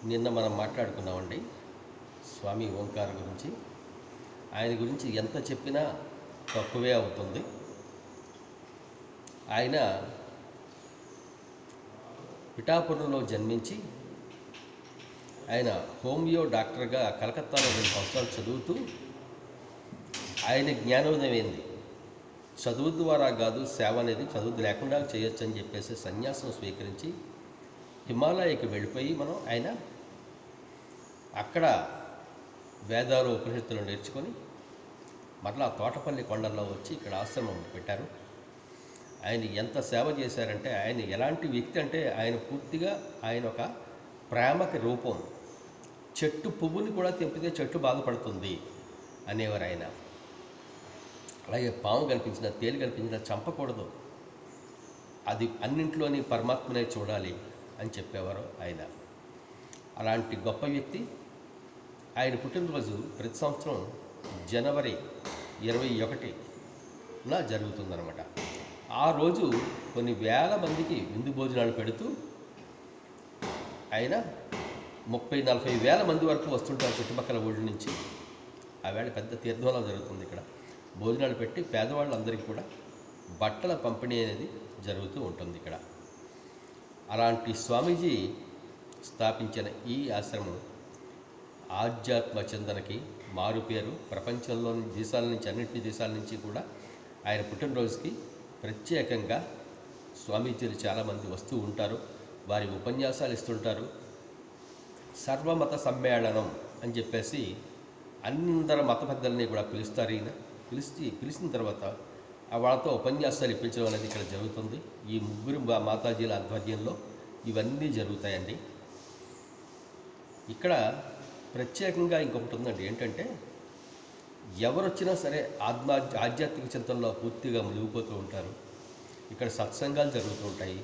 నిన్న మనం మాట్లాడుకున్నామండి స్వామి ఓంకార గురించి ఆయన గురించి ఎంత చెప్పినా తక్కువే అవుతుంది ఆయన పిఠాపురంలో జన్మించి ఆయన హోమియో డాక్టర్గా కలకత్తాలో రెండు సంవత్సరాలు చదువుతూ ఆయన జ్ఞానోదయం ఏంది చదువు ద్వారా కాదు సేవ అనేది చదువు లేకుండా చేయొచ్చు అని చెప్పేసి సన్యాసం స్వీకరించి హిమాలయకి వెళ్ళిపోయి మనం ఆయన అక్కడ వేదాలు ఉపనిషత్తులు నేర్చుకొని మరలా తోటపల్లి కొండల్లో వచ్చి ఇక్కడ ఆశ్రమం పెట్టారు ఆయన ఎంత సేవ చేశారంటే ఆయన ఎలాంటి వ్యక్తి అంటే ఆయన పూర్తిగా ఆయన ఒక ప్రేమకి రూపం చెట్టు పువ్వుని కూడా తెంపితే చెట్టు బాధపడుతుంది అనేవారు ఆయన అలాగే పాము కనిపించిన తేలి కనిపించిన చంపకూడదు అది అన్నింట్లోని పరమాత్మనే చూడాలి అని చెప్పేవారు ఆయన అలాంటి గొప్ప వ్యక్తి ఆయన పుట్టినరోజు ప్రతి సంవత్సరం జనవరి ఇరవై ఒకటిన జరుగుతుందన్నమాట ఆ రోజు కొన్ని వేల మందికి విందు భోజనాలు పెడుతూ ఆయన ముప్పై నలభై వేల మంది వరకు వస్తుంటారు చుట్టుపక్కల ఊళ్ళ నుంచి ఆ వేళ పెద్ద తీర్థంలో జరుగుతుంది ఇక్కడ భోజనాలు పెట్టి పేదవాళ్ళందరికీ కూడా బట్టల పంపిణీ అనేది జరుగుతూ ఉంటుంది ఇక్కడ అలాంటి స్వామీజీ స్థాపించిన ఈ ఆశ్రమం ఆధ్యాత్మ చింతనకి మారుపేరు ప్రపంచంలోని దేశాల నుంచి అన్నింటి దేశాల నుంచి కూడా ఆయన పుట్టినరోజుకి ప్రత్యేకంగా స్వామీజీలు చాలామంది వస్తూ ఉంటారు వారి ఉపన్యాసాలు ఇస్తుంటారు సర్వమత సమ్మేళనం అని చెప్పేసి అందరు మత పెద్దల్ని కూడా పిలుస్తారు ఈయన పిలిచి పిలిచిన తర్వాత ఆ వాళ్ళతో ఉపన్యాసాలు ఇప్పించడం అనేది ఇక్కడ జరుగుతుంది ఈ ముగ్గురు మా- మాతాజీల ఆధ్వర్యంలో ఇవన్నీ జరుగుతాయండి ఇక్కడ ప్రత్యేకంగా ఇంకొకటి ఉందండి ఏంటంటే ఎవరు వచ్చినా సరే ఆత్మ ఆధ్యాత్మిక చింతనలో పూర్తిగా మునిగిపోతూ ఉంటారు ఇక్కడ సత్సంగాలు జరుగుతూ ఉంటాయి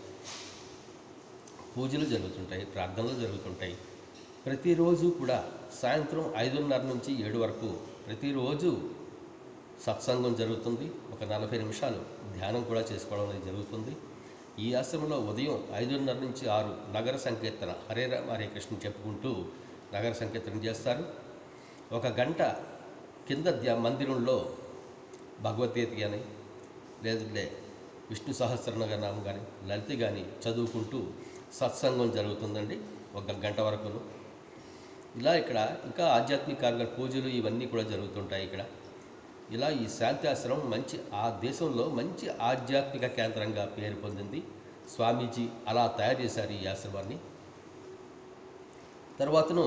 పూజలు జరుగుతుంటాయి ప్రార్థనలు జరుగుతుంటాయి ప్రతిరోజు కూడా సాయంత్రం ఐదున్నర నుంచి ఏడు వరకు ప్రతిరోజు సత్సంగం జరుగుతుంది ఒక నలభై నిమిషాలు ధ్యానం కూడా చేసుకోవడం అనేది జరుగుతుంది ఈ ఆశ్రమంలో ఉదయం ఐదున్నర నుంచి ఆరు నగర సంకీర్తన హరే రామ హరే కృష్ణ చెప్పుకుంటూ నగర సంకీర్తన చేస్తారు ఒక గంట కింద ధ్యా మందిరంలో భగవద్గీత కానీ లేదంటే విష్ణు సహస్రనామం కానీ లలిత కానీ చదువుకుంటూ సత్సంగం జరుగుతుందండి ఒక గంట వరకును ఇలా ఇక్కడ ఇంకా ఆధ్యాత్మిక కార్యాలు పూజలు ఇవన్నీ కూడా జరుగుతుంటాయి ఇక్కడ ఇలా ఈ శాంతి ఆశ్రమం మంచి ఆ దేశంలో మంచి ఆధ్యాత్మిక కేంద్రంగా పేరు పొందింది స్వామీజీ అలా తయారు చేశారు ఈ ఆశ్రమాన్ని తర్వాతను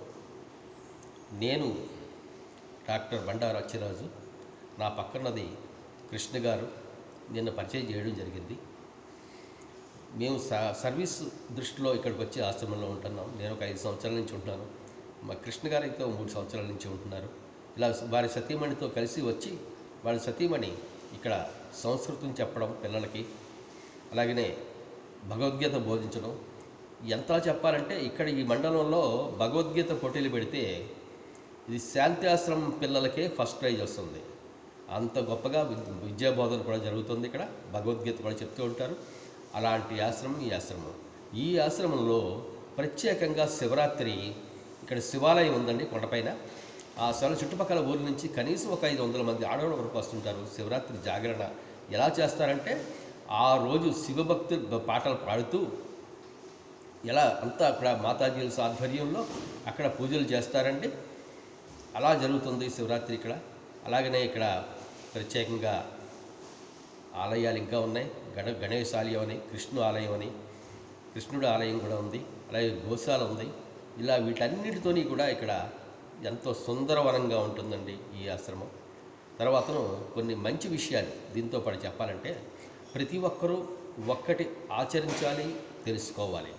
నేను డాక్టర్ బండారు అచ్చిరాజు నా పక్కనది కృష్ణ గారు నిన్న పరిచయం చేయడం జరిగింది మేము స- సర్వీస్ దృష్టిలో ఇక్కడికి వచ్చి ఆశ్రమంలో ఉంటున్నాం నేను ఒక ఐదు సంవత్సరాల నుంచి ఉంటున్నాను మా కృష్ణ గారు అయితే ఒక మూడు సంవత్సరాల నుంచి ఉంటున్నారు ఇలా వారి సతీమణితో కలిసి వచ్చి వారి సతీమణి ఇక్కడ సంస్కృతం చెప్పడం పిల్లలకి అలాగనే భగవద్గీత బోధించడం ఎంతలా చెప్పాలంటే ఇక్కడ ఈ మండలంలో భగవద్గీత పోటీలు పెడితే ఇది శాంతి ఆశ్రమం పిల్లలకే ఫస్ట్ ప్రైజ్ వస్తుంది అంత గొప్పగా విద్- విద్యా బోధన కూడా జరుగుతుంది ఇక్కడ భగవద్గీత కూడా చెప్తూ ఉంటారు అలాంటి ఆశ్రమం ఈ ఆశ్రమం ఈ ఆశ్రమంలో ప్రత్యేకంగా శివరాత్రి ఇక్కడ శివాలయం ఉందండి కొండపైన ఆ శివ చుట్టుపక్కల ఊరి నుంచి కనీసం ఒక ఐదు వందల మంది ఆడవాళ్ళ వరకు వస్తుంటారు శివరాత్రి జాగరణ ఎలా చేస్తారంటే ఆ రోజు శివభక్తి పాటలు పాడుతూ ఎలా అంతా అక్కడ మాతాజీల ఆధ్వర్యంలో అక్కడ పూజలు చేస్తారండి అలా జరుగుతుంది శివరాత్రి ఇక్కడ అలాగనే ఇక్కడ ప్రత్యేకంగా ఆలయాలు ఇంకా ఉన్నాయి గణ గణేష్ ఆలయం అని కృష్ణు ఆలయం అని కృష్ణుడు ఆలయం కూడా ఉంది అలాగే గోశాల ఉంది ఇలా వీటన్నిటితోని కూడా ఇక్కడ ఎంతో సుందరవనంగా ఉంటుందండి ఈ ఆశ్రమం తర్వాతను కొన్ని మంచి విషయాలు దీంతో పాటు చెప్పాలంటే ప్రతి ఒక్కరూ ఒక్కటి ఆచరించాలి తెలుసుకోవాలి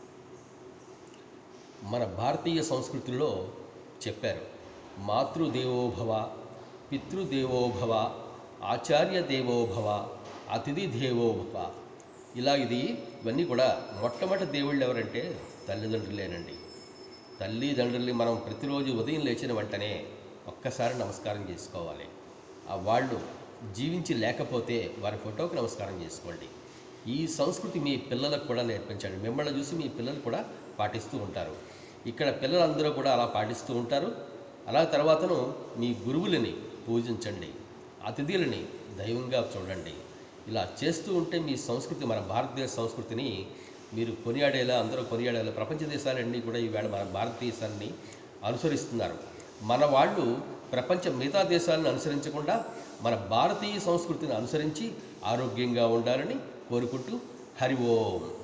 మన భారతీయ సంస్కృతిలో చెప్పారు మాతృదేవోభవ పితృదేవోభవ ఆచార్య దేవోభవ అతిథి దేవోభవ ఇలా ఇది ఇవన్నీ కూడా మొట్టమొదటి దేవుళ్ళు ఎవరంటే తల్లిదండ్రులేనండి తల్లిదండ్రుల్ని మనం ప్రతిరోజు ఉదయం లేచిన వెంటనే ఒక్కసారి నమస్కారం చేసుకోవాలి ఆ వాళ్ళు జీవించి లేకపోతే వారి ఫోటోకి నమస్కారం చేసుకోండి ఈ సంస్కృతి మీ పిల్లలకు కూడా నేర్పించండి మిమ్మల్ని చూసి మీ పిల్లలు కూడా పాటిస్తూ ఉంటారు ఇక్కడ పిల్లలందరూ కూడా అలా పాటిస్తూ ఉంటారు అలా తర్వాతను మీ గురువులని పూజించండి అతిథులని దైవంగా చూడండి ఇలా చేస్తూ ఉంటే మీ సంస్కృతి మన భారతదేశ సంస్కృతిని మీరు కొనియాడేలా అందరూ కొనియాడేలా ప్రపంచ దేశాలన్నీ కూడా ఈవేళ మన భారతదేశాన్ని అనుసరిస్తున్నారు మన వాళ్ళు ప్రపంచ మిగతా దేశాలను అనుసరించకుండా మన భారతీయ సంస్కృతిని అనుసరించి ఆరోగ్యంగా ఉండాలని కోరుకుంటూ హరి ఓం